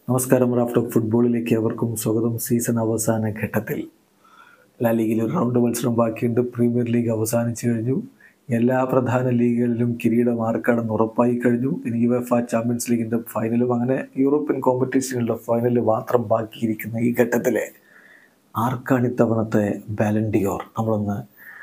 നമസ്കാരം raft of ഫുട്ബോളിലേക്ക് അവർക്കും സ്വാഗതം സീസൺ അവസാന ഘട്ടത്തിൽ ലാ ലീഗിൽ ഒരു റൗണ്ട് മത്സരം ബാക്കിയുണ്ട് പ്രീമിയർ ലീഗ് അവസാനിച്ചു കഴിഞ്ഞു എല്ലാ പ്രധാന ലീഗുകളിലും കിരീടം ആർക്കാണെന്ന് ഉറപ്പായി കഴിഞ്ഞു ഇനി യുവഫ ചാമ്പ്യൻസ് ലീഗിൻ്റെ ഫൈനലും അങ്ങനെ യൂറോപ്യൻ കോമ്പറ്റീഷനുകളുടെ ഫൈനൽ മാത്രം ബാക്കിയിരിക്കുന്ന ഈ ഘട്ടത്തിൽ ആർക്കാണ് ഇത്തവണത്തെ ബാലൻഡിയോർ നമ്മളൊന്ന്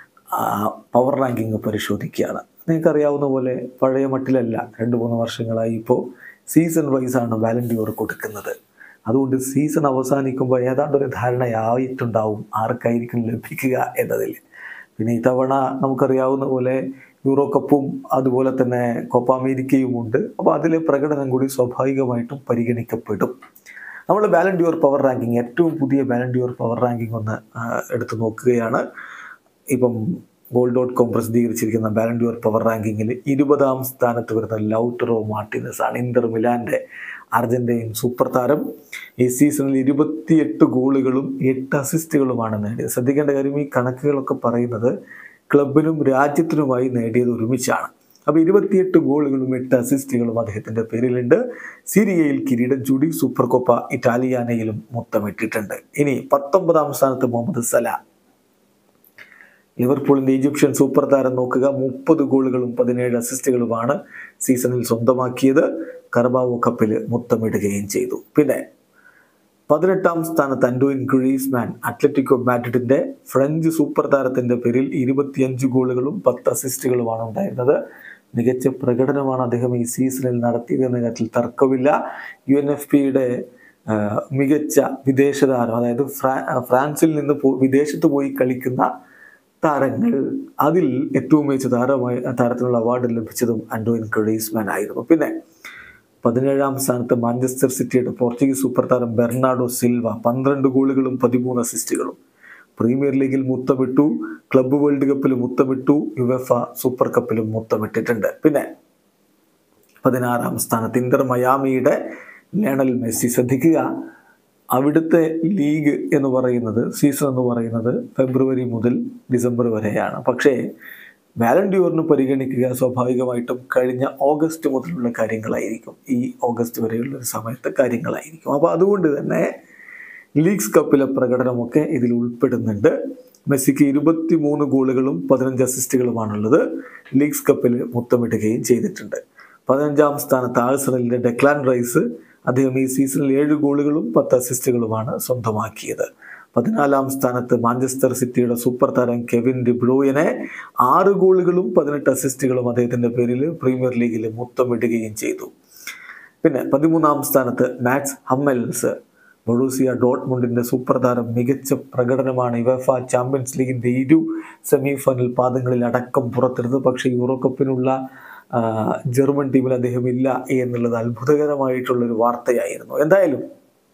പവർ റാങ്കിങ് പരിശോധിക്കുകയാണ് നിങ്ങൾക്കറിയാവുന്ന പോലെ പഴയ മട്ടിലല്ല രണ്ട് മൂന്ന് വർഷങ്ങളായി ഇപ്പോൾ സീസൺ വൈസാണ് വാലണ്ടിയോർ കൊടുക്കുന്നത് അതുകൊണ്ട് സീസൺ അവസാനിക്കുമ്പോൾ ഏതാണ്ട് ഒരു ധാരണയായിട്ടുണ്ടാവും ആർക്കായിരിക്കും ലഭിക്കുക എന്നതിൽ പിന്നെ ഇത്തവണ നമുക്കറിയാവുന്ന പോലെ യൂറോ കപ്പും അതുപോലെ തന്നെ കോപ്പ അമേരിക്കയും ഉണ്ട് അപ്പോൾ അതിലെ പ്രകടനം കൂടി സ്വാഭാവികമായിട്ടും പരിഗണിക്കപ്പെടും നമ്മൾ ബാലൻഡിയോർ പവർ റാങ്കിങ് ഏറ്റവും പുതിയ ബാലൻഡിയോർ പവർ റാങ്കിങ് ഒന്ന് ആ, എടുത്ത് നോക്കുകയാണ് ഇപ്പം ഗോൾ ഡോട്ട് കോം പ്രസിദ്ധീകരിച്ചിരിക്കുന്ന ബാലൻഡിയോർ പവർ റാങ്കിങ്ങിൽ ഇരുപതാം സ്ഥാനത്ത് വരുന്ന ലൗട്ടറോ മാർട്ടിനസ് ആണ് ഇന്റർ മിലാൻ്റെ അർജന്റീൻ സൂപ്പർ താരം ഈ സീസണിൽ ഇരുപത്തിയെട്ട് ഗോളുകളും എട്ട് അസിസ്റ്റുകളുമാണ് നേടിയത് ശ്രദ്ധിക്കേണ്ട കാര്യം ഈ കണക്കുകളൊക്കെ പറയുന്നത് ക്ലബിനും രാജ്യത്തിനുമായി നേടിയത് ഒരുമിച്ചാണ് അപ്പോൾ ഇരുപത്തിയെട്ട് ഗോളുകളും എട്ട് അസിസ്റ്റുകളും അദ്ദേഹത്തിൻ്റെ പേരിലുണ്ട് സിരിയയിൽ കിരീടം ചൂടി സൂപ്പർ കോപ്പ ഇറ്റാലിയാനയിലും മുത്തമിട്ടിട്ടുണ്ട് ഇനി പത്തൊമ്പതാം സ്ഥാനത്ത് മുഹമ്മദ് സലാ ലിവർപൂളിന്റെ ഈജിപ്ഷ്യൻ സൂപ്പർ താരം നോക്കുക മുപ്പത് ഗോളുകളും പതിനേഴ് അസിസ്റ്റുകളുമാണ് സീസണിൽ സ്വന്തമാക്കിയത് കർബാവോ കപ്പിൽ മുത്തമിടുകയും ചെയ്തു പിന്നെ പതിനെട്ടാം സ്ഥാനത്ത് അൻഡോയിൻ ഗ്രീസ്മാൻ അത്ലറ്റിക്കോ മാഡ്രിഡിന്റെ ഫ്രഞ്ച് സൂപ്പർ താരത്തിന്റെ പേരിൽ ഇരുപത്തിയഞ്ച് ഗോളുകളും പത്ത് അസിസ്റ്റുകളുമാണ് ഉണ്ടായിരുന്നത് മികച്ച പ്രകടനമാണ് അദ്ദേഹം ഈ സീസണിൽ നടത്തിയതെന്ന കാര്യത്തിൽ തർക്കമില്ല യു എൻ എഫ് പിയുടെ മികച്ച വിദേശ താരം അതായത് ഫ്രാ- ഫ്രാൻസിൽ നിന്ന് പോ വിദേശത്ത് പോയി കളിക്കുന്ന താരങ്ങൾ അതിൽ ഏറ്റവും മികച്ച താരമായി താരത്തിനുള്ള അവാർഡ് ലഭിച്ചതും ആൻഡോയിൻ ക്രീസ്മാൻ ആയിരുന്നു പിന്നെ പതിനേഴാം സ്ഥാനത്ത് മാഞ്ചസ്റ്റർ സിറ്റിയുടെ പോർച്ചുഗീസ് സൂപ്പർ താരം ബെർണാഡോ സിൽവ പന്ത്രണ്ട് ഗോളുകളും പതിമൂന്ന് അസിസ്റ്റുകളും പ്രീമിയർ ലീഗിൽ മുത്തമിട്ടു ക്ലബ്ബ് വേൾഡ് കപ്പിൽ മുത്തമിട്ടു യുവഫ സൂപ്പർ കപ്പിലും മുത്തമിട്ടിട്ടുണ്ട് പിന്നെ പതിനാറാം സ്ഥാനത്ത് ഇന്റർ മയാമിയുടെ ലയണൽ മെസ്സി ശ്രദ്ധിക്കുക അവിടുത്തെ ലീഗ് എന്ന് പറയുന്നത് സീസൺ എന്ന് പറയുന്നത് ഫെബ്രുവരി മുതൽ ഡിസംബർ വരെയാണ് പക്ഷേ വാലണ്ടിയോറിന് പരിഗണിക്കുക സ്വാഭാവികമായിട്ടും കഴിഞ്ഞ ഓഗസ്റ്റ് മുതലുള്ള കാര്യങ്ങളായിരിക്കും ഈ ഓഗസ്റ്റ് വരെയുള്ള ഒരു സമയത്തെ കാര്യങ്ങളായിരിക്കും അപ്പോൾ അതുകൊണ്ട് തന്നെ ലീഗ്സ് കപ്പിലെ പ്രകടനമൊക്കെ ഇതിൽ ഉൾപ്പെടുന്നുണ്ട് മെസ്സിക്ക് ഇരുപത്തി മൂന്ന് ഗോളുകളും പതിനഞ്ച് അസിസ്റ്റുകളുമാണുള്ളത് ലീഗ്സ് കപ്പിൽ മുത്തമിടുകയും ചെയ്തിട്ടുണ്ട് പതിനഞ്ചാം സ്ഥാനത്ത് ആഴ്സണലിന്റെ ഡെക്ലാൻ റൈസ് അദ്ദേഹം ഈ സീസണിൽ ഏഴ് ഗോളുകളും പത്ത് അസിസ്റ്റുകളുമാണ് സ്വന്തമാക്കിയത് പതിനാലാം സ്ഥാനത്ത് മാഞ്ചസ്റ്റർ സിറ്റിയുടെ സൂപ്പർ താരം കെവിൻ ഡിബ്രൂയനെ ആറ് ഗോളുകളും പതിനെട്ട് അസിസ്റ്റുകളും അദ്ദേഹത്തിന്റെ പേരിൽ പ്രീമിയർ ലീഗിൽ മുത്തമിടുകയും ചെയ്തു പിന്നെ പതിമൂന്നാം സ്ഥാനത്ത് മാക്സ് ഹമ്മൽസ് ബൊറൂസിയ ഡോട്ട്മുണ്ടിന്റെ സൂപ്പർ താരം മികച്ച പ്രകടനമാണ് ഇവഫ ചാമ്പ്യൻസ് ലീഗിന്റെ ഇരു സെമി ഫൈനൽ പാദങ്ങളിൽ അടക്കം പുറത്തെടുത്തത് പക്ഷേ യൂറോ കപ്പിനുള്ള ആ, ജർമ്മൻ ടീമിൽ അദ്ദേഹം ഇല്ല എന്നുള്ളത് അത്ഭുതകരമായിട്ടുള്ളൊരു വാർത്തയായിരുന്നു എന്തായാലും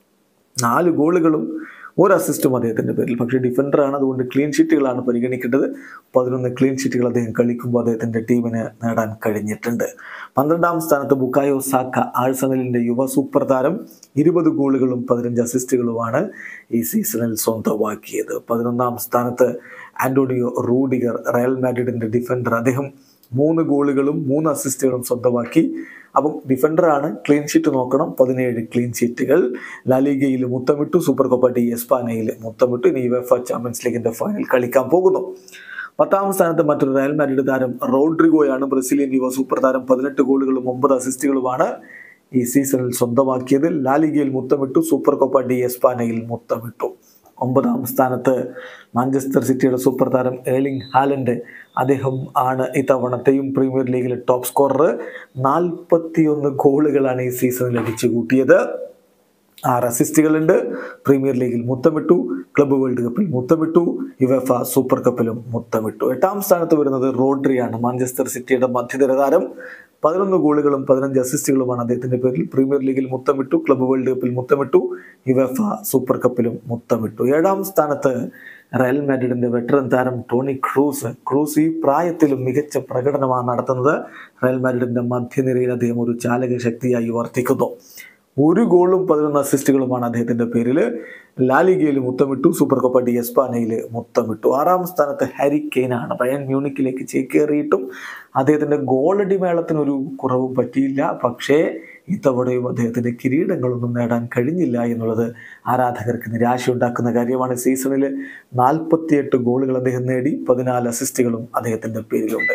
നാല് ഗോളുകളും ഒരു അസിസ്റ്റും അദ്ദേഹത്തിൻ്റെ പേരിൽ പക്ഷേ ഡിഫൻഡറാണ് അതുകൊണ്ട് ക്ലീൻ ഷീറ്റുകളാണ് പരിഗണിക്കേണ്ടത് പതിനൊന്ന് ക്ലീൻ ഷീറ്റുകൾ അദ്ദേഹം കളിക്കുമ്പോൾ അദ്ദേഹത്തിൻ്റെ ടീമിന് നേടാൻ കഴിഞ്ഞിട്ടുണ്ട് പന്ത്രണ്ടാം സ്ഥാനത്ത് ബുക്കായോ സാക്ക ആഴ്സണലിൻ്റെ യുവ സൂപ്പർ താരം ഇരുപത് ഗോളുകളും പതിനഞ്ച് അസിസ്റ്റുകളുമാണ് ഈ സീസണിൽ സ്വന്തമാക്കിയത് പതിനൊന്നാം സ്ഥാനത്ത് ആന്റോണിയോ റൂഡിഗർ റയൽ മാഡ്രിഡിൻ്റെ ഡിഫൻഡർ അദ്ദേഹം മൂന്ന് ഗോളുകളും മൂന്ന് അസിസ്റ്റുകളും സ്വന്തമാക്കി അപ്പം ഡിഫൻഡറാണ് ക്ലീൻ ഷീറ്റ് നോക്കണം പതിനേഴ് ക്ലീൻ ഷീറ്റുകൾ ലാലിഗയിൽ മുത്തമിട്ടു സൂപ്പർ കോപ്പ ഡി എസ്പാനയിൽ മുത്തമിട്ടു ഇനി യുവഫ ചാമ്പ്യൻസ് ലീഗിന്റെ ഫൈനൽ കളിക്കാൻ പോകുന്നു പത്താം സ്ഥാനത്ത് മറ്റൊരു റയൽ മാഡ്രിഡ് താരം റോഡ്രിഗോയാണ് ബ്രസീലിയൻ യുവ സൂപ്പർ താരം പതിനെട്ട് ഗോളുകളും ഒമ്പത് അസിസ്റ്റുകളുമാണ് ഈ സീസണിൽ സ്വന്തമാക്കിയത് ലാലിഗയിൽ മുത്തമിട്ടു സൂപ്പർ കോപ്പ ഡി എസ്പാനയിൽ മുത്തമിട്ടു ഒമ്പതാം സ്ഥാനത്ത് മാഞ്ചസ്റ്റർ സിറ്റിയുടെ സൂപ്പർ താരം ഏളിംഗ് ഹാലൻഡ് അദ്ദേഹം ആണ് ഇത്തവണത്തെയും പ്രീമിയർ ലീഗിലെ ടോപ്പ് സ്കോറർ നാൽപ്പത്തിയൊന്ന് ഗോളുകളാണ് ഈ സീസണിൽ അടിച്ചു കൂട്ടിയത് ആറ് അസിസ്റ്റുകളുണ്ട് പ്രീമിയർ ലീഗിൽ മുത്തമിട്ടു ക്ലബ്ബ് വേൾഡ് കപ്പിൽ മുത്തമിട്ടു യുവഫ സൂപ്പർ കപ്പിലും മുത്തമിട്ടു എട്ടാം സ്ഥാനത്ത് വരുന്നത് റോഡ്രിയാണ് മാഞ്ചസ്റ്റർ സിറ്റിയുടെ മധ്യനിര താരം പതിനൊന്ന് ഗോളുകളും പതിനഞ്ച് അസിസ്റ്റുകളുമാണ് അദ്ദേഹത്തിന്റെ പേരിൽ പ്രീമിയർ ലീഗിൽ മുത്തമിട്ടു ക്ലബ്ബ് വേൾഡ് കപ്പിൽ മുത്തമിട്ടു യുവഫ സൂപ്പർ കപ്പിലും മുത്തമിട്ടു ഏഴാം സ്ഥാനത്ത് റയൽ മാഡ്രിഡിന്റെ വെറ്ററൻ താരം ടോണി ക്രൂസ് ക്രൂസ് ഈ പ്രായത്തിലും മികച്ച പ്രകടനമാണ് നടത്തുന്നത് റയൽ മാഡ്രിഡിന്റെ മധ്യനിരയിൽ അദ്ദേഹം ഒരു ചാലക ശക്തിയായി വർത്തിക്കുന്നു ഒരു ഗോളും പതിനൊന്ന് അസിസ്റ്റുകളുമാണ് അദ്ദേഹത്തിന്റെ പേരിൽ ലാലിഗയിൽ മുത്തമിട്ടു സൂപ്പർ കോപ്പ ഡി എസ്പാനയിൽ മുത്തമിട്ടു ആറാം സ്ഥാനത്ത് ഹാരി കെയ്നാണ് ബയൺ മ്യൂണിക്കിലേക്ക് ചേക്കേറിയിട്ടും അദ്ദേഹത്തിന്റെ ഗോളടി മേളത്തിനൊരു കുറവും പറ്റിയില്ല പക്ഷേ ഇത്തവണയും അദ്ദേഹത്തിന് കിരീടങ്ങളൊന്നും നേടാൻ കഴിഞ്ഞില്ല എന്നുള്ളത് ആരാധകർക്ക് നിരാശയുണ്ടാക്കുന്ന കാര്യമാണ് സീസണിൽ നാൽപ്പത്തിയെട്ട് ഗോളുകൾ അദ്ദേഹം നേടി പതിനാല് അസിസ്റ്റുകളും അദ്ദേഹത്തിൻ്റെ പേരിലുണ്ട്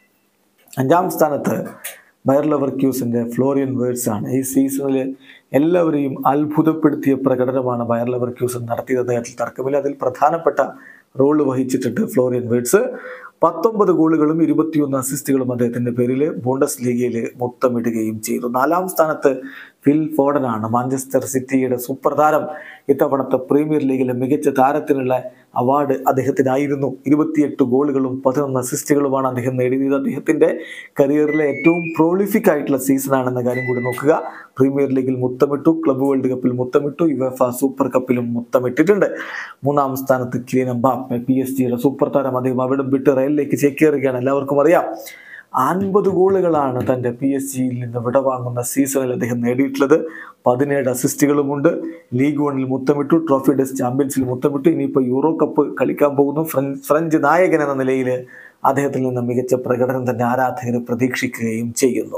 അഞ്ചാം സ്ഥാനത്ത് ബയർ ലെവർക്യൂസിൻ്റെ ഫ്ലോറിയൻ വേർഡ്സ് ആണ് ഈ സീസണിൽ എല്ലാവരെയും അത്ഭുതപ്പെടുത്തിയ പ്രകടനമാണ് ബയർ ലെവർക്യൂസൻ നടത്തിയത് അദ്ദേഹത്തിൽ തർക്കമില്ല അതിൽ പ്രധാനപ്പെട്ട റോള് വഹിച്ചിട്ടുണ്ട് ഫ്ലോറിയൻ വേർഡ്സ് പത്തൊമ്പത് ഗോളുകളും ഇരുപത്തിയൊന്ന് അസിസ്റ്റുകളും അദ്ദേഹത്തിന്റെ പേരിൽ ബോണ്ടസ് ലീഗയിൽ മൊത്തമിടുകയും ചെയ്തു നാലാം സ്ഥാനത്ത് ഫിൽ ഫോർഡനാണ് മാഞ്ചസ്റ്റർ സിറ്റിയുടെ സൂപ്പർ താരം ഇത്തവണത്തെ പ്രീമിയർ ലീഗിലെ മികച്ച താരത്തിനുള്ള അവാർഡ് അദ്ദേഹത്തിനായിരുന്നു ഇരുപത്തിയെട്ട് ഗോളുകളും പതിനൊന്ന് അസിസ്റ്റുകളുമാണ് അദ്ദേഹം നേടിയത് അദ്ദേഹത്തിന്റെ കരിയറിലെ ഏറ്റവും പ്രോളിഫിക് ആയിട്ടുള്ള സീസണാണെന്ന കാര്യം കൂടി നോക്കുക പ്രീമിയർ ലീഗിൽ മുത്തമിട്ടു ക്ലബ് വേൾഡ് കപ്പിൽ മുത്തമിട്ടു യുവഫ സൂപ്പർ കപ്പിലും മുത്തമിട്ടിട്ടുണ്ട് മൂന്നാം സ്ഥാനത്ത് കിലിയൻ എംബാപ്പെ പി എസ് ജിയുടെ സൂപ്പർ താരം അദ്ദേഹം അവിടെ വിട്ട് റയലിലേക്ക് ചേക്കേറുകയാണ് എല്ലാവർക്കും അറിയാം അൻപത് ഗോളുകളാണ് തൻ്റെ പി എസ് ജിയിൽ നിന്ന് വിടവാങ്ങുന്ന സീസണിൽ അദ്ദേഹം നേടിയിട്ടുള്ളത് പതിനേഴ് അസിസ്റ്റുകളുമുണ്ട് ലീഗ് വണിൽ മുത്തമിട്ടു ട്രോഫി ഡെസ് ചാമ്പ്യൻസിൽ മുത്തമിട്ടു ഇനിയിപ്പോൾ യൂറോ കപ്പ് കളിക്കാൻ പോകുന്നു ഫ്രഞ്ച് ഫ്രഞ്ച് നായകൻ എന്ന നിലയിൽ അദ്ദേഹത്തിൽ നിന്ന് മികച്ച പ്രകടനം തന്നെ ആരാധകർ പ്രതീക്ഷിക്കുകയും ചെയ്യുന്നു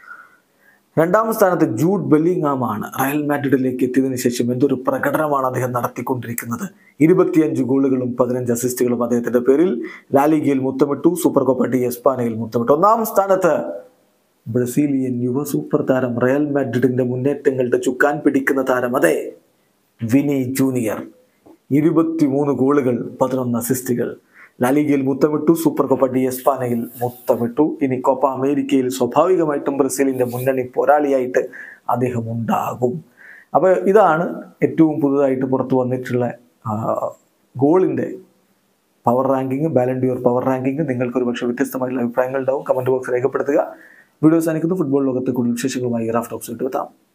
രണ്ടാം സ്ഥാനത്ത് ജൂഡ് ബെല്ലിംഗാമാണ് റയൽ മാഡ്രിഡിലേക്ക് എത്തിയതിനു ശേഷം എന്തൊരു പ്രകടനമാണ് അദ്ദേഹം നടത്തിക്കൊണ്ടിരിക്കുന്നത് ഇരുപത്തിയഞ്ച് ഗോളുകളും പതിനഞ്ച് അസിസ്റ്റുകളും അദ്ദേഹത്തിന്റെ പേരിൽ ലാലിഗയിൽ മുത്തമിട്ടു സൂപ്പർ കോപ്പ ഡി എസ്പാനയിൽ മുത്തമിട്ടു ഒന്നാം സ്ഥാനത്ത് ബ്രസീലിയൻ യുവ സൂപ്പർ താരം റയൽ മാഡ്രിഡിന്റെ മുന്നേറ്റങ്ങളുടെ ചുക്കാൻ പിടിക്കുന്ന താരം അതെ വിനി ജൂനിയർ ഇരുപത്തിമൂന്ന് ഗോളുകൾ പതിനൊന്ന് അസിസ്റ്റുകൾ ലാലിഗയിൽ മുത്തമിട്ടു സൂപ്പർ കോപ്പ ഡി എസ്പാനയിൽ മുത്തമിട്ടു ഇനി കോപ്പ അമേരിക്കയിൽ സ്വാഭാവികമായിട്ടും ബ്രസീലിന്റെ മുന്നണി പോരാളിയായിട്ട് അദ്ദേഹം ഉണ്ടാകും അപ്പോൾ ഇതാണ് ഏറ്റവും പുതുതായിട്ട് പുറത്തു വന്നിട്ടുള്ള ഗോളിൻ്റെ power ranking Ballon d'Or power ranking നിങ്ങൾക്ക് ഒരു പക്ഷേ വ്യത്യസ്തമായിട്ടുള്ള അഭിപ്രായങ്ങൾ ഉണ്ടാവും കമൻറ്റ് ബോക്സ് രേഖപ്പെടുത്തുക വീഡിയോ സാധിക്കുന്നു ഫുട്ബോൾ ലോകത്തെ കൂടുതൽ വിശേഷങ്ങളുമായി റാഫ്റ്റ് ഓപ്സ് എത്താം